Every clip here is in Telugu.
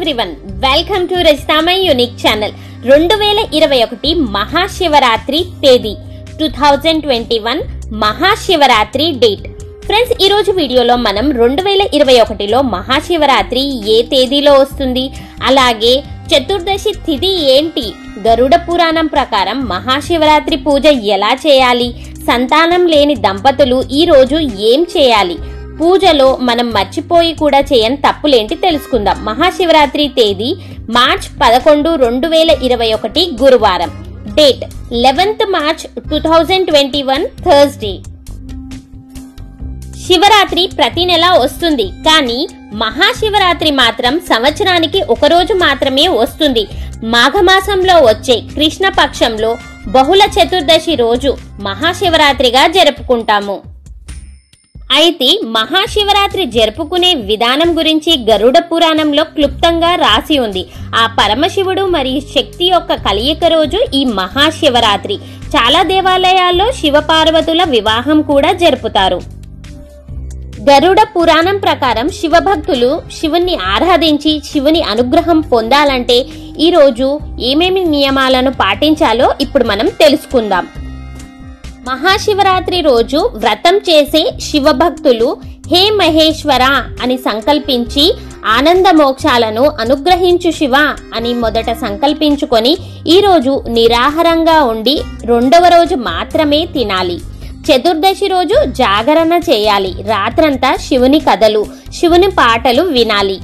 everyone welcome to Rajitha my unique channel రెండు వేల ఇరవై ఒకటి మహాశివరాత్రి తేదీ two thousand twenty one Mahashivratri date friends ఈ రోజు వీడియోలో మనం రెండు వేల ఇరవై ఒకటిలో మహాశివరాత్రి ఏ తేదీలో వస్తుంది అలాగే చతుర్దశి తిథి ఏంటి గరుడ పురాణం ప్రకారం మహాశివరాత్రి పూజ ఎలా చేయాలి సంతానం లేని దంపతులు ఈ రోజు ఏం చేయాలి పూజలో మనం మర్చిపోయి కూడా చేయని తప్పులేంటి తెలుసుకుందాం మహాశివరాత్రి తేదీ మార్చ్ పదకొండు రెండు వేల ఇరవై ఒకటి గురువారం date eleventh March two thousand twenty one Thursday Shivratri ప్రతి నెల వస్తుంది కానీ మహాశివరాత్రి మాత్రం సంవత్సరానికి ఒక రోజు మాత్రమే వస్తుంది మాఘమాసంలో వచ్చే కృష్ణ పక్షంలో బహుళ చతుర్దశి రోజు మహాశివరాత్రిగా జరుపుకుంటాము అయితే మహాశివరాత్రి జరుపుకునే విధానం గురించి గరుడ పురాణంలో క్లుప్తంగా రాసి ఉంది ఆ పరమశివుడు మరియు శక్తి యొక్క కలయిక రోజు ఈ మహాశివరాత్రి చాలా దేవాలయాల్లో శివపార్వతుల వివాహం కూడా జరుపుతారు గరుడ పురాణం ప్రకారం శివభక్తులు శివుని ఆరాధించి శివుని అనుగ్రహం పొందాలంటే ఈ రోజు ఏమేమి నియమాలను పాటించాలో ఇప్పుడు మనం తెలుసుకుందాం మహాశివరాత్రి రోజు వ్రతం చేసే శివభక్తులు హే మహేశ్వర అని సంకల్పించి ఆనంద మోక్షాలను అనుగ్రహించు శివ అని మొదట సంకల్పించుకొని ఈ రోజు నిరాహారంగా ఉండి రెండవ రోజు మాత్రమే తినాలి చతుర్దశి రోజు జాగరణ చేయాలి రాత్రంతా శివుని కథలు శివుని పాటలు వినాలి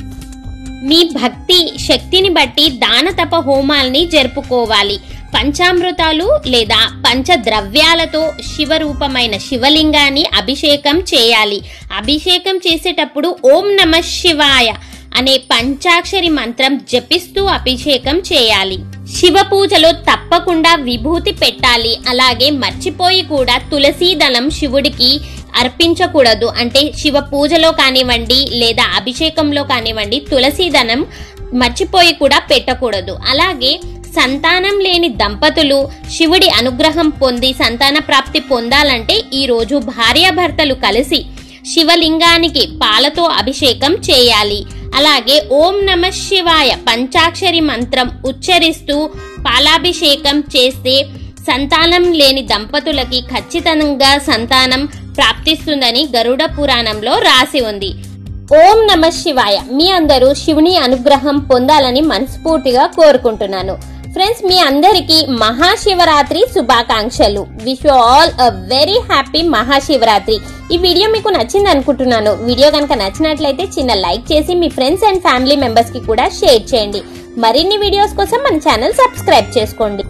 మీ భక్తి శక్తిని బట్టి దాన తప హోమాల్ని జరుపుకోవాలి పంచామృతాలు లేదా పంచద్రవ్యాలతో శివరూపమైన శివలింగాన్ని అభిషేకం చేయాలి అభిషేకం చేసేటప్పుడు ఓం నమ శివాయ అనే పంచాక్షరి మంత్రం జపిస్తూ అభిషేకం చేయాలి శివ పూజలో తప్పకుండా విభూతి పెట్టాలి అలాగే మర్చిపోయి కూడా తులసీ దళం శివుడికి అర్పించకూడదు అంటే శివ పూజలో కానివ్వండి లేదా అభిషేకంలో కానివ్వండి తులసీ దళం మర్చిపోయి కూడా పెట్టకూడదు అలాగే సంతానం లేని దంపతులు శివుడి అనుగ్రహం పొంది సంతాన ప్రాప్తి పొందాలంటే ఈ రోజు భార్యాభర్తలు కలిసి శివలింగానికి పాలతో అభిషేకం చేయాలి అలాగే ఓం నమ శివాయ పంచాక్షరి మంత్రం ఉచ్చరిస్తూ పాలాభిషేకం చేస్తే సంతానం లేని దంపతులకి ఖచ్చితంగా సంతానం ప్రాప్తిస్తుందని గరుడ పురాణంలో రాసి ఉంది ఓం నమ శివాయ మీ అందరూ శివుని అనుగ్రహం పొందాలని మనస్ఫూర్తిగా కోరుకుంటున్నాను ఫ్రెండ్స్ మీ అందరికీ మహాశివరాత్రి శుభాకాంక్షలు wish all a very happy Mahashivratri ఈ వీడియో మీకు నచ్చింది అనుకుంటున్నాను వీడియో కనుక నచ్చినట్లయితే చిన్న లైక్ చేసి మీ ఫ్రెండ్స్ అండ్ ఫ్యామిలీ మెంబర్స్ కి కూడా షేర్ చేయండి మరిన్ని వీడియోస్ కోసం మన ఛానల్ సబ్స్క్రైబ్ చేసుకోండి